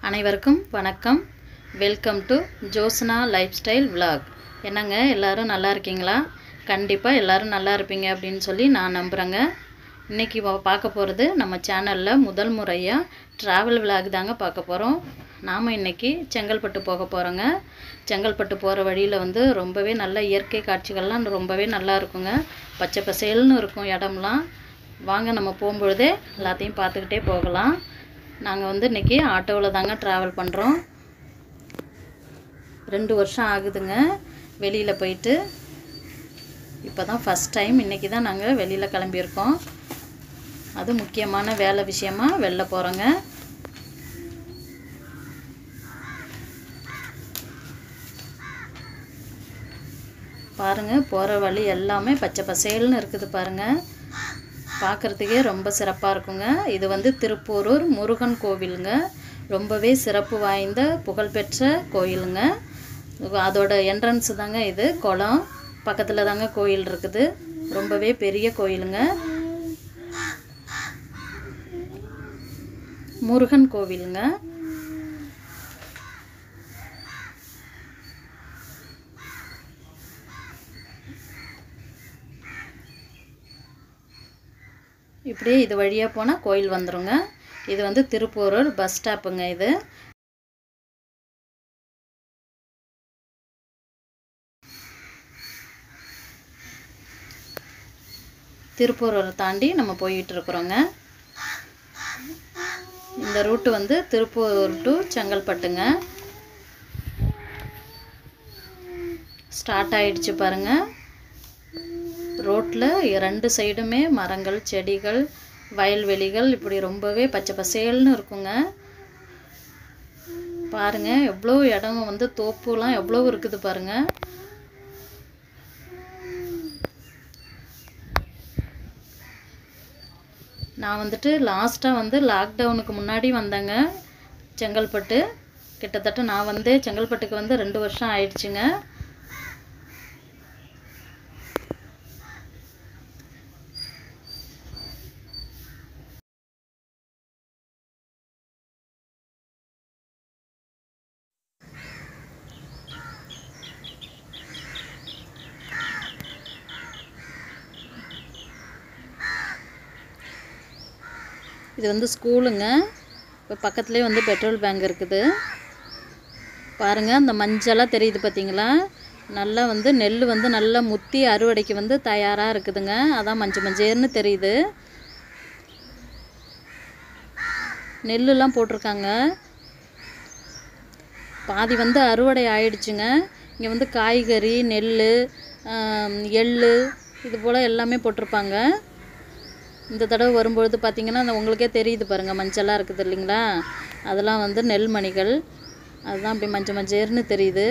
அனைவருக்கும் வணக்கம் welcome to Joshna lifestyle vlog என்னங்க எல்லாரும் நல்லா இருக்கீங்களா கண்டிப்பாக எல்லாரும் நல்லா இருப்பீங்க அப்படின்னு சொல்லி நான் நம்புகிறேங்க இன்றைக்கி பார்க்க போகிறது நம்ம சேனலில் முதல் முறையாக ட்ராவல் vlog தாங்க பார்க்க போகிறோம் நாம் இன்றைக்கி செங்கல்பட்டு போக போகிறோங்க செங்கல்பட்டு போகிற வழியில் வந்து ரொம்பவே நல்ல இயற்கை காட்சிகள்லாம் ரொம்பவே நல்லா இருக்குங்க பச்சை பசேல்னு இருக்கும் இடம்லாம் வாங்க நம்ம போகும்பொழுதே எல்லாத்தையும் பார்த்துக்கிட்டே போகலாம் நாங்கள் வந்து இன்றைக்கி ஆட்டோவில் தாங்க ட்ராவல் பண்ணுறோம் ரெண்டு வருஷம் ஆகுதுங்க வெளியில் போயிட்டு இப்போ தான் ஃபஸ்ட் டைம் இன்றைக்கி தான் நாங்கள் வெளியில் கிளம்பியிருக்கோம் அது முக்கியமான வேலை விஷயமா வெளில போகிறோங்க பாருங்கள் போகிற வழி எல்லாமே பச்சை பசேல்னு இருக்குது பாருங்கள் பார்க்குறதுக்கே ரொம்ப சிறப்பாக இருக்குங்க இது வந்து திருப்பூரூர் முருகன் கோவிலுங்க ரொம்பவே சிறப்பு வாய்ந்த புகழ்பெற்ற கோயிலுங்க அதோட என்ட்ரன்ஸ் தாங்க இது குளம் பக்கத்தில் தாங்க கோயில் இருக்குது ரொம்பவே பெரிய கோயிலுங்க முருகன் கோவிலுங்க இப்படியே இது வழியாக போனால் கோயில் வந்துருங்க இது வந்து திருப்பூரூர் பஸ் ஸ்டாப்புங்க இது திருப்பூரூரை தாண்டி நம்ம போயிட்டு இருக்கிறோங்க இந்த ரூட்டு வந்து திருப்பூர் டு செங்கல்பட்டுங்க ஸ்டார்ட் ஆயிடுச்சு பாருங்கள் ரோட்டில் ரெண்டு சைடுமே மரங்கள் செடிகள் வயல்வெளிகள் இப்படி ரொம்பவே பச்சை பசேல்னு இருக்குங்க பாருங்க எவ்வளோ இடம் வந்து தோப்புலாம் எவ்வளோ இருக்குது பாருங்க நான் வந்துட்டு லாஸ்ட்டாக வந்து லாக்டவுனுக்கு முன்னாடி வந்தேங்க செங்கல்பட்டு கிட்டத்தட்ட நான் வந்து செங்கல்பட்டுக்கு வந்து ரெண்டு வருஷம் ஆயிடுச்சுங்க இது வந்து ஸ்கூலுங்க இப்போ பக்கத்துலேயே வந்து பெட்ரோல் பேங்க் இருக்குது பாருங்கள் அந்த மஞ்சளாக தெரியுது பார்த்தீங்களா நல்லா வந்து நெல் வந்து நல்லா முத்தி அறுவடைக்கு வந்து தயாராக இருக்குதுங்க அதான் மஞ்சள் மஞ்சேர்னு தெரியுது நெல்லுலாம் போட்டிருக்காங்க பாதி வந்து அறுவடை ஆயிடுச்சுங்க இங்கே வந்து காய்கறி நெல் எள் இது போல் எல்லாமே போட்டிருப்பாங்க இந்த தடவை வரும்பொழுது பார்த்திங்கன்னா அந்த உங்களுக்கே தெரியுது பாருங்கள் மஞ்சளாக இருக்குது இல்லைங்களா அதெல்லாம் வந்து நெல்மணிகள் அதுதான் அப்படி மஞ்சள் மஞ்சேர்னு தெரியுது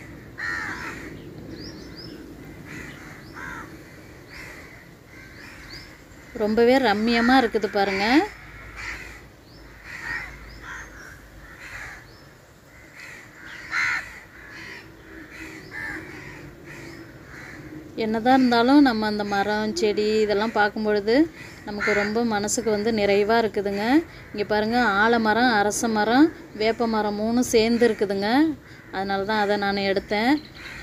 ரொம்பவே ரம்மியமாக இருக்குது பாருங்கள் என்னதான் இருந்தாலும் நம்ம அந்த மரம் செடி இதெல்லாம் பார்க்கும் பொழுது நமக்கு ரொம்ப மனசுக்கு வந்து நிறைவாக இருக்குதுங்க இங்கே பாருங்கள் ஆலமரம் அரச மரம் வேப்ப மரம் மூணும் சேர்ந்து இருக்குதுங்க அதனால தான் அதை நான் எடுத்தேன்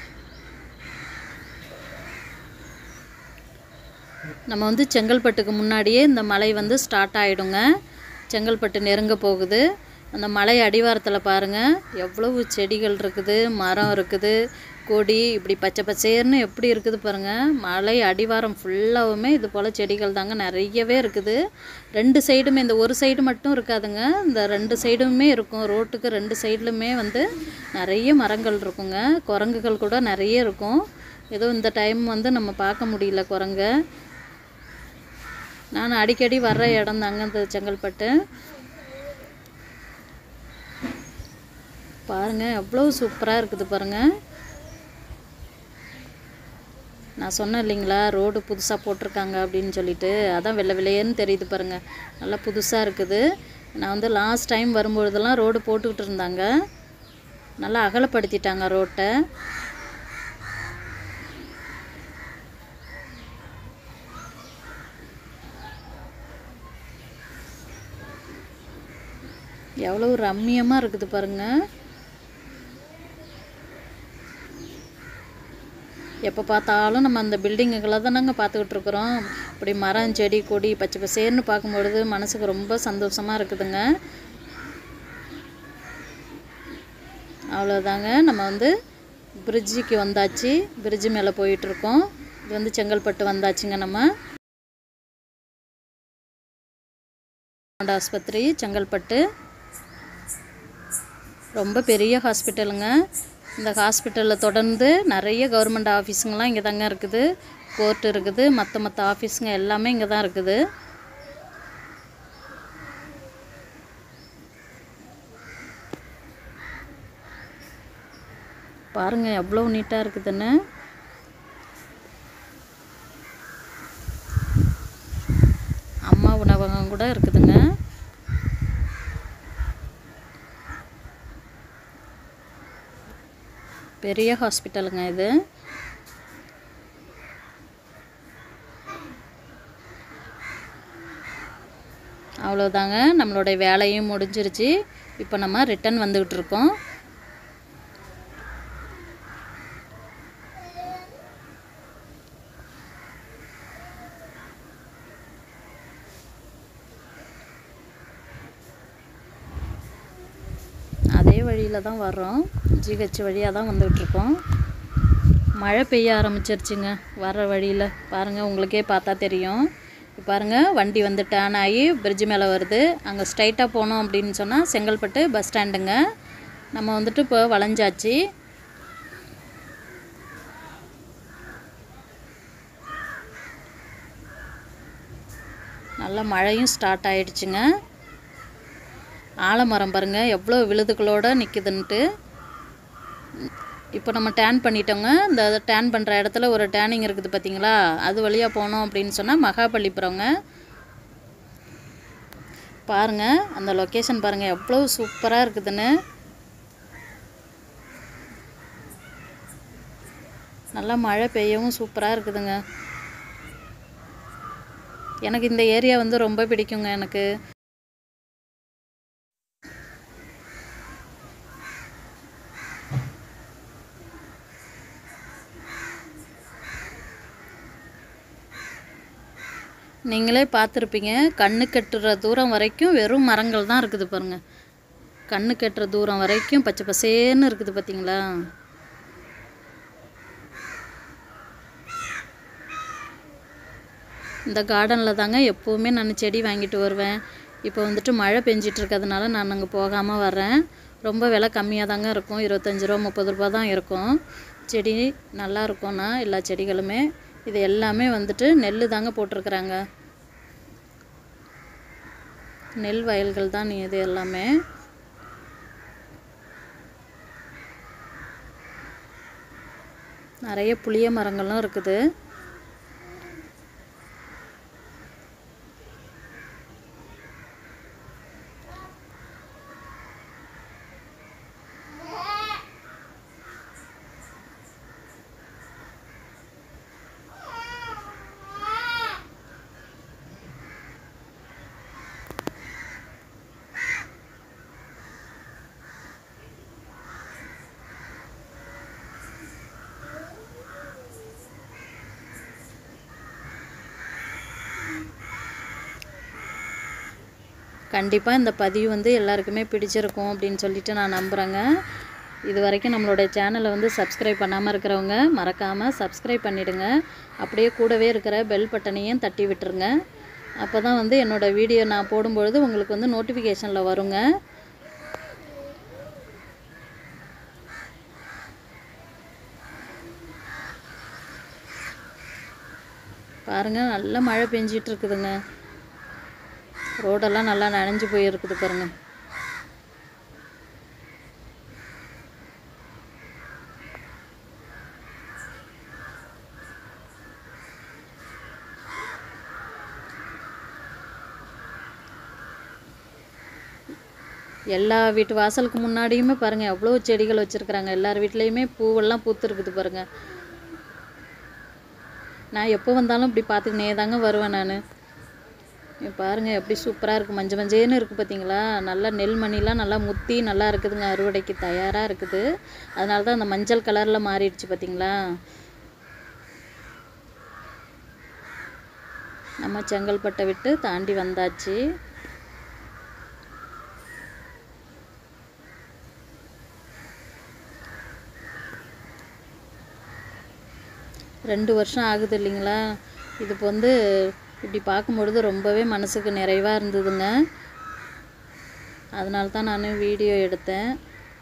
நம்ம வந்து செங்கல்பட்டுக்கு முன்னாடியே இந்த மலை வந்து ஸ்டார்ட் ஆகிடுங்க செங்கல்பட்டு நெருங்க போகுது அந்த மலை அடிவாரத்தில் பாருங்கள் எவ்வளவு செடிகள் இருக்குது மரம் இருக்குது கொடி இப்படி பச்சை பச்சேர்னு எப்படி இருக்குது பாருங்கள் மலை அடிவாரம் ஃபுல்லாகவுமே இது போல் செடிகள் தாங்க நிறையவே இருக்குது ரெண்டு சைடுமே இந்த ஒரு சைடு மட்டும் இருக்காதுங்க இந்த ரெண்டு சைடுமே இருக்கும் ரோட்டுக்கு ரெண்டு சைட்லுமே வந்து நிறைய மரங்கள் இருக்குங்க குரங்குகள் கூட நிறைய இருக்கும் ஏதோ இந்த டைம் வந்து நம்ம பார்க்க முடியல குரங்க நான் அடிக்கடி வர்ற இடம் தாங்க இந்த செங்கல்பட்டு பாருங்கள் எவ்வளோ சூப்பராக இருக்குது பாருங்கள் நான் சொன்னேன் இல்லைங்களா ரோடு புதுசாக போட்டிருக்காங்க அப்படின்னு சொல்லிட்டு அதான் வெள்ளை வெள்ளையன்னு தெரியுது பாருங்கள் நல்லா புதுசாக இருக்குது நான் வந்து லாஸ்ட் டைம் வரும்பொழுதெல்லாம் ரோடு போட்டுக்கிட்டு இருந்தாங்க நல்லா அகலப்படுத்திட்டாங்க ரோட்டை எவ்வளோ ரம்மியமாக இருக்குது பாருங்க எப்போ பார்த்தாலும் நம்ம அந்த பில்டிங்குகளை தானங்க பார்த்துக்கிட்டு இருக்கிறோம் இப்படி மரம் செடி கொடி பச்சை பசேர்னு பார்க்கும்பொழுது மனசுக்கு ரொம்ப சந்தோஷமாக இருக்குதுங்க அவ்வளோதாங்க நம்ம வந்து பிரிட்ஜுக்கு வந்தாச்சு பிரிட்ஜு மேலே போயிட்டுருக்கோம் இது வந்து செங்கல்பட்டு வந்தாச்சுங்க நம்ம ஆஸ்பத்திரி செங்கல்பட்டு ரொம்ப பெரிய ஹாஸ்பிட்டலுங்க இந்த ஹாஸ்பிட்டலில் தொடர்ந்து நிறைய கவர்மெண்ட் ஆஃபீஸுங்கெலாம் இங்கே தாங்க இருக்குது கோர்ட் இருக்குது மற்ற மற்ற ஆஃபீஸுங்க எல்லாமே இங்கே தான் இருக்குது பாருங்கள் எவ்வளோ நீட்டாக இருக்குதுன்னு அம்மா உணவகம் கூட இருக்குதுங்க பெரிய ஹாஸ்பிட்டலுங்க இது அவ்வளோதாங்க நம்மளுடைய வேலையும் முடிஞ்சிருச்சு இப்போ நம்ம ரிட்டன் வந்துக்கிட்டு இருக்கோம் அதே வழியில் தான் வர்றோம் ஜிஹெச் வழியாக தான் வந்துகிட்டு இருக்கோம் மழை பெய்ய ஆரம்பிச்சிருச்சுங்க வர்ற வழியில் பாருங்கள் உங்களுக்கே பார்த்தா தெரியும் இப்போ பாருங்கள் வண்டி வந்து டேர்ன் ஆகி பிரிட்ஜு மேலே வருது அங்கே ஸ்ட்ரைட்டாக போனோம் அப்படின்னு சொன்னால் செங்கல்பட்டு பஸ் ஸ்டாண்டுங்க நம்ம வந்துட்டு இப்போ வளைஞ்சாச்சு நல்ல மழையும் ஸ்டார்ட் ஆயிடுச்சுங்க ஆலமரம் பாருங்கள் எவ்வளோ விழுதுகளோட நிற்குதுன்ட்டு இப்போ நம்ம டேன் பண்ணிட்டோங்க இந்த டேன் பண்ணுற இடத்துல ஒரு டேனிங் இருக்குது பார்த்தீங்களா அது வழியாக போனோம் அப்படின்னு சொன்னால் மகாபலிபுரங்க பாருங்கள் அந்த லொக்கேஷன் பாருங்கள் எவ்வளோ சூப்பராக இருக்குதுன்னு நல்லா மழை பெய்யவும் சூப்பராக இருக்குதுங்க எனக்கு இந்த ஏரியா வந்து ரொம்ப பிடிக்குங்க எனக்கு நீங்களே பார்த்துருப்பீங்க கண்ணு கட்டுற தூரம் வரைக்கும் வெறும் மரங்கள் தான் இருக்குது பாருங்கள் கண்ணு கட்டுற தூரம் வரைக்கும் பச்சை பசேன்னு இருக்குது பார்த்தீங்களா இந்த கார்டனில் தாங்க எப்போவுமே நான் செடி வாங்கிட்டு வருவேன் இப்போ வந்துட்டு மழை பெஞ்சிட்டு இருக்கிறதுனால நான் அங்கே போகாமல் வர்றேன் ரொம்ப விலை கம்மியாக தாங்க இருக்கும் இருபத்தஞ்சி ரூபா முப்பது ரூபா தான் இருக்கும் செடி நல்லா இருக்கும்னா எல்லா செடிகளுமே இது எல்லாமே வந்துட்டு நெல் தாங்க போட்டிருக்குறாங்க நெல் வயல்கள் தான் இது எல்லாமே நிறைய புளிய மரங்களும் இருக்குது கண்டிப்பாக இந்த பதிவு வந்து எல்லாருக்குமே பிடிச்சிருக்கும் அப்படின்னு சொல்லிட்டு நான் நம்புகிறேங்க இது வரைக்கும் நம்மளோட சேனலை வந்து சப்ஸ்கிரைப் பண்ணாமல் இருக்கிறவங்க மறக்காமல் சப்ஸ்கிரைப் பண்ணிவிடுங்க அப்படியே கூடவே இருக்கிற பெல் பட்டனையும் தட்டி விட்டுருங்க அப்போ தான் வந்து என்னோடய வீடியோ நான் போடும்பொழுது உங்களுக்கு வந்து நோட்டிஃபிகேஷனில் வருங்க பாருங்கள் நல்ல மழை பெஞ்சிட்டு இருக்குதுங்க ரோடெல்லாம் நல்லா நனைஞ்சு போயிருக்குது பாருங்க எல்லா வீட்டு வாசலுக்கு முன்னாடியுமே பாருங்க எவ்வளோ செடிகள் வச்சுருக்குறாங்க எல்லார் வீட்லேயுமே பூவெல்லாம் பூத்துருக்குது பாருங்க நான் எப்போ வந்தாலும் இப்படி பார்த்துக்கினே தாங்க வருவேன் நான் இங்க பாருங்க எப்படி சூப்பராக இருக்குது மஞ்சள் மஞ்சேன்னு இருக்குது பார்த்தீங்களா நல்லா நெல் மணிலாம் நல்லா முத்தி நல்லா இருக்குதுங்க அறுவடைக்கு தயாராக இருக்குது அதனால தான் அந்த மஞ்சள் கலரில் மாறிடுச்சு பார்த்தீங்களா நம்ம செங்கல்பட்டை விட்டு தாண்டி வந்தாச்சு ரெண்டு வருஷம் ஆகுது இல்லைங்களா இது இப்போ வந்து இப்படி பார்க்கும்பொழுது ரொம்பவே மனசுக்கு நிறைவாக இருந்ததுங்க அதனால தான் நான் வீடியோ எடுத்தேன்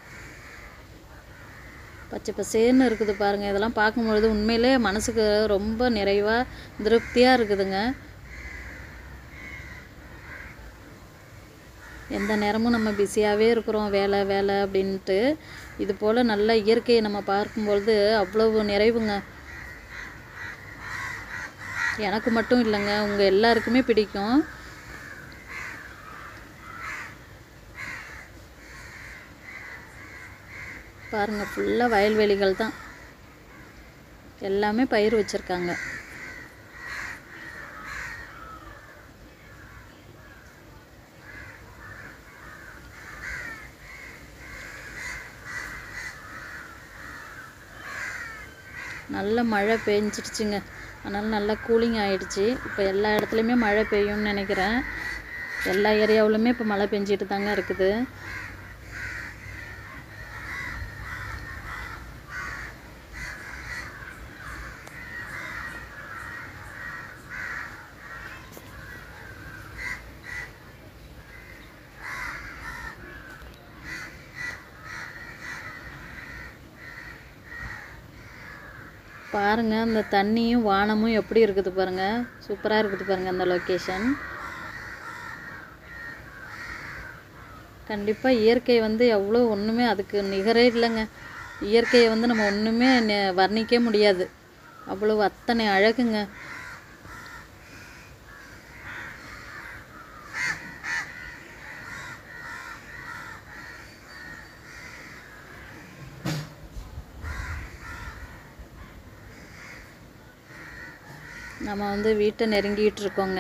பச்சை பசேன்னு இருக்குது பாருங்கள் இதெல்லாம் பார்க்கும்பொழுது உண்மையிலே மனசுக்கு ரொம்ப நிறைவாக திருப்தியாக இருக்குதுங்க எந்த நேரமும் நம்ம பிஸியாகவே இருக்கிறோம் வேலை வேலை அப்படின்ட்டு இது போல் நல்ல இயற்கையை நம்ம பார்க்கும்பொழுது அவ்வளவு நிறைவுங்க எனக்கு மட்டும் இல்லைங்க உங்கள் எல்லாருக்குமே பிடிக்கும் பாருங்க ஃபுல்லாக வயல்வெளிகள் தான் எல்லாமே பயிர் வச்சுருக்காங்க நல்ல மழை பெஞ்சிடுச்சுங்க அதனால் நல்லா கூலிங் ஆயிடுச்சு இப்போ எல்லா இடத்துலையுமே மழை பெய்யும்னு நினைக்கிறேன் எல்லா ஏரியாவிலுமே இப்போ மழை பெஞ்சிட்டு தாங்க இருக்குது பாருங்க அந்த தண்ணியும் வானமும் எப்படி இருக்குது பாருங்க சூப்பராக இருக்குது பாருங்க அந்த லொக்கேஷன் கண்டிப்பாக இயற்கை வந்து எவ்வளோ ஒன்றுமே அதுக்கு நிகரே இல்லைங்க இயற்கையை வந்து நம்ம ஒன்றுமே நெ- வர்ணிக்க முடியாது அவ்வளோ அத்தனை அழகுங்க நம்ம வந்து வீட்டை நெருங்கிட்டு இருக்கோங்க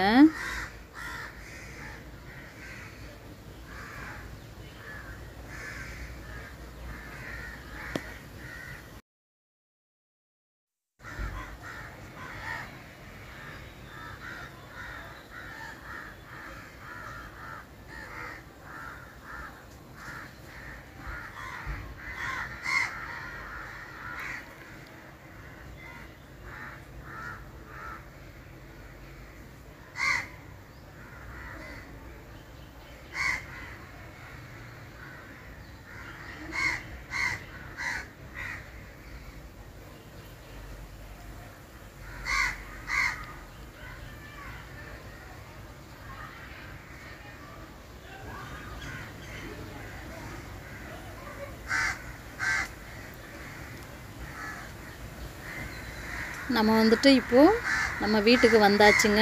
நம்ம வந்துட்டு இப்போது நம்ம வீட்டுக்கு வந்தாச்சுங்க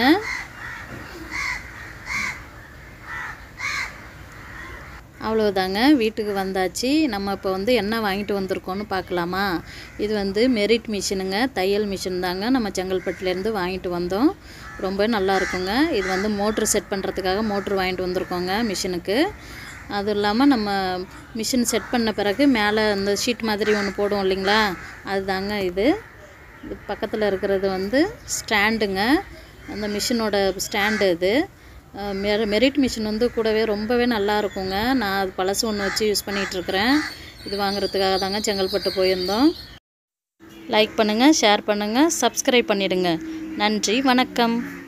அவ்வளோதாங்க வீட்டுக்கு வந்தாச்சு நம்ம இப்போ வந்து என்ன வாங்கிட்டு வந்திருக்கோம்னு பார்க்கலாமா இது வந்து மெரிட் மிஷினுங்க தையல் மிஷின் தாங்க நம்ம செங்கல்பட்டுலேருந்து வாங்கிட்டு வந்தோம் ரொம்ப நல்லா இருக்குங்க இது வந்து மோட்ரு செட் பண்ணுறதுக்காக மோட்ரு வாங்கிட்டு வந்திருக்கோங்க மிஷினுக்கு அதுவும் இல்லாமல் நம்ம மிஷின் செட் பண்ண பிறகு மேலே அந்த ஷீட் மாதிரி ஒன்று போடுவோம் இல்லைங்களா அதுதாங்க இது இது பக்கத்தில் இருக்கிறது வந்து ஸ்டாண்டுங்க அந்த மிஷினோட ஸ்டாண்டு இது அஹ் மெ- மெரிட் மிஷின் வந்து கூடவே ரொம்பவே நல்லா இருக்குங்க நான் அது பழசு ஒன்று வச்சு யூஸ் பண்ணிகிட்டு இருக்கிறேன் இது வாங்குறதுக்காக தாங்க செங்கல்பட்டு போயிருந்தோம் லைக் பண்ணுங்கள் ஷேர் பண்ணுங்கள் சப்ஸ்கிரைப் பண்ணிடுங்க நன்றி வணக்கம்